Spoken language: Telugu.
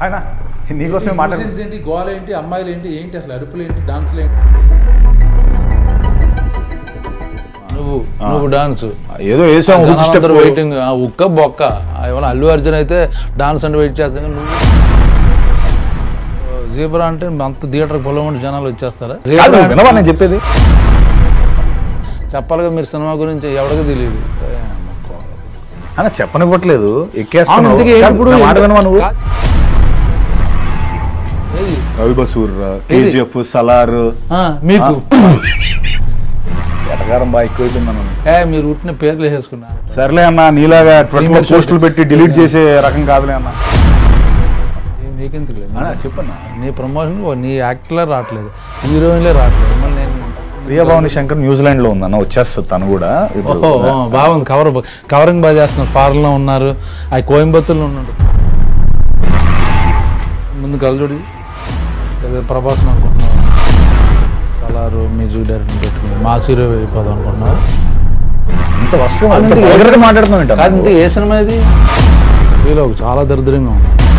ఆయన నీకోసమే మాట్లాడు Nuisance ఏంటి గోల ఏంటి అమ్మాయిలు ఏంటి ఏంటి అసలు అరుపులు ఏంటి డాన్సులు ఏంటి నువ్వు నువ్వు డాన్స్ ఏదో వేసాం ఊరికి step. వెయిటింగ్ ఉక్క బొక్క ఏమైనా అల్లు అర్జున్ అయితే డాన్స్ అంటే వెయిట్ చేస్తాను నువ్వు జీబ్రా అంటే అంత థియేటర్ పొలం జనాలు వచ్చేస్తారా కాదు, జీబ్రా వినవా నేను చెప్పేది చెప్పాలిగా మీరు సినిమా గురించి ఎవరికి తెలియదు అన్న చెప్పనివ్వట్లేదు అవును, ఎక్కేస్తున్నావు ఇంతకీ కాదు, ఇప్పుడు నా మాట వినవా నువ్వు కా- ఏది? రవి బసూర్ కేజీఎఫ్ సలార్ ఆ, మీకు ఎటగారం బాగా ఎక్కువైపోయింది మనం ఏ మీరు ఉట్టిన పేర్లు వేసుకున్నా సర్లే అన్న నీలాగా ట్విట్టర్ Premiere పోస్టులు shot. పెట్టి డిలీట్ చేసే రకం కాదులే అన్న నీకెందుకు లేదు అన్న, చెప్పన్నా నీ ప్రమోషన్ నీ యాక్టర్లే రావట్లేదు హీరోయిన్లే రావట్లేదు మళ్ళీ నేను ప్రియభావని శంకర్ న్యూజిలాండ్ లో ఉందన్న వచ్చేస్తుంది తను కూడా ఇప్పుడు ఓహో ఓ, బాగుంది కవర్ కవరింగ్ బాగా చేస్తున్నారు ఫారెన్ లో ఉన్నారు అవి కోయంబత్తూర్లో ఉన్నాడు ముందు కలజోడి ఏదో ప్రభాస్ అనుకుంటున్నావు సలారు మ్యూజిక్ డైరెక్టర్ పెట్టుకుని మా హీరో అయిపోదాం అనుకుంటున్నావు ఇంత ఫస్ట్ ఇంతకీ ఏ సినిమా- మాట్లాడుతున్నావు కాదు ఇంత ఏ సినిమా ఇది హీరో చాలా దరిద్రంగా ఉంది